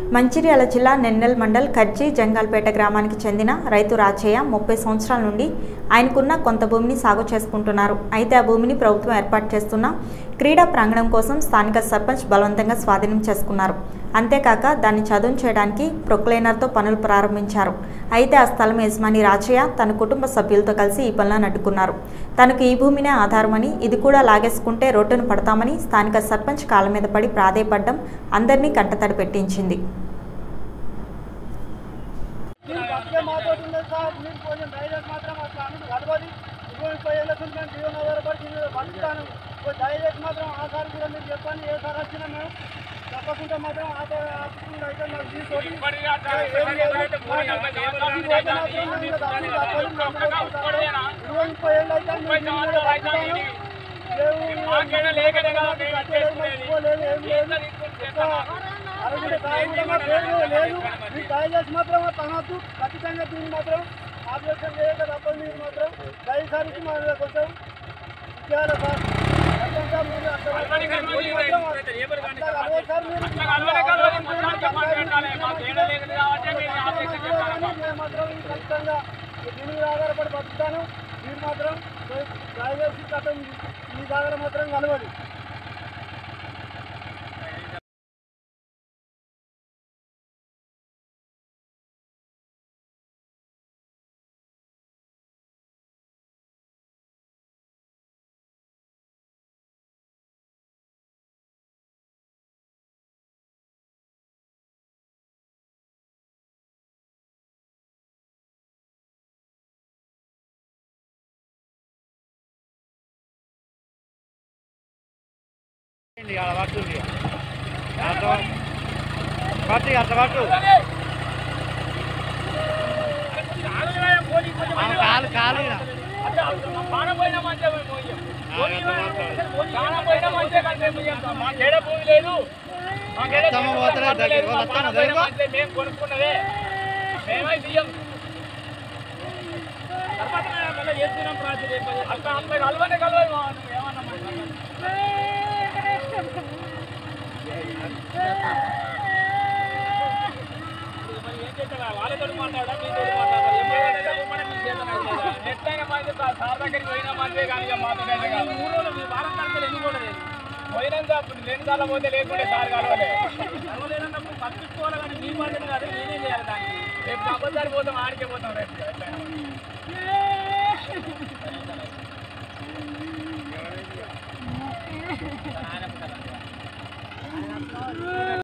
మంచిర్యాల జిల్లా నెన్నెల్ మండల్ కర్జీ జంగాల్పేట గ్రామానికి చెందిన రైతు రాచయ్య ముప్పై సంవత్సరాల నుండి ఆయనకున్న కొంత భూమిని సాగు చేసుకుంటున్నారు అయితే ఆ భూమిని ప్రభుత్వం ఏర్పాటు చేస్తున్న క్రీడా ప్రాంగణం కోసం స్థానిక సర్పంచ్ బలవంతంగా స్వాధీనం చేసుకున్నారు అంతేకాక దాన్ని చదును చేయడానికి ప్రొక్లైనర్తో పనులు ప్రారంభించారు అయితే ఆ స్థలం యజమాని రాచయ్య తన కుటుంబ సభ్యులతో కలిసి ఈ పనులను అడ్డుకున్నారు తనకు ఈ భూమినే ఆధారమని ఇది కూడా లాగేసుకుంటే రోడ్డును పడతామని స్థానిక సర్పంచ్ కాళ్ళ మీద పడి ప్రాధేయపడ్డం అందరినీ కంటతడి పెట్టించింది మీరు బతికే మాతోటి ఉన్నది సార్ మీరు కొంచెం దయచేసి మాత్రం అట్లా అనుడు కలవది ఇరవై ముప్పై ఏళ్ళ నుంచి మేము జీవన ఆధారపడి దీని మీద బతుకుతాను కొంచెం దయచేసి మాత్రం ఆ సార్ కూడా మీరు చెప్పండి ఏ సార్ వచ్చినా మేము తప్పకుండా మాత్రం ఆ సార్ ఆపుకుండా అయితే మాకు దీంతోటి ఏం లేదు. దీనివల్ల మాత్రం మేము ఇంకా తప్పదు, తప్పదు, మేము కూడా ఇరవై ముప్పై ఏళ్ళు అయితే మేము దీని మీద బతుకుతాము. లేవు, కట్టలేదు, మాకు ఎక్కువ లేదు, ఏం లేదు. ఎక్కువ అరవై కాయ కూడా మాకు లేదు, లేదు. మీరు దయచేసి మాత్రం తనద్దు ఖచ్చితంగా దీన్ని మాత్రం ఆపరేషన్ చేయక తప్పదు మీరు మాత్రం దయసారికి మా మీద కొంచెం ఇచ్చేయాలి సార్ ఖచ్చితంగా మీరు అట్లా- అట్లా కలవదు సార్ మీరు. నేను మాత్రం ఖచ్చితంగా దీని మీద ఆధారపడి బతుకుతాను మీరు మాత్రం దయచేసి చట్టం మీ దగ్గర మాత్రం కలవదు పట్టు అట్లా పట్టు కాలు కాలు ఈడ. అత్తమ్మ పోతలే దగ్గర వాళ్ళు అత్తమ్మ దగ్గర మేము కొనుక్కున్నదే మేమై బియ్యం తర్వాత మళ్ళీ చేస్తున్నాం ప్రాచుర్యం అక్కడ అమ్మాయి కలవనే కలవదు ఏమన్నా మరి ఏం చేస్తారా వాళ్ళతో మాట్లాడా మీతో మాట్లాడాలి ఏం చేయాలంటే ఉమ్మడి మీ చేత ఎట్లయినా మంది సార్ దగ్గరికి పోయినా మందే కానీ ఇక మాతో మూడు రోజులు మీ వారం కడతలు ఎన్ని కూడా లేదు పోయినంత అప్పుడు లేని సార్లు పోతే లేకుంటే సార్ కలవలే కలవలేనప్పుడు పట్టించుకోవాలి కానీ మీ బాధ్యత కాదు నేనేం చేయాలి దాన్ని రేపు అబద్ధాలు పోతాం ఆడికే పోతాం రేపు ఎట్లయినా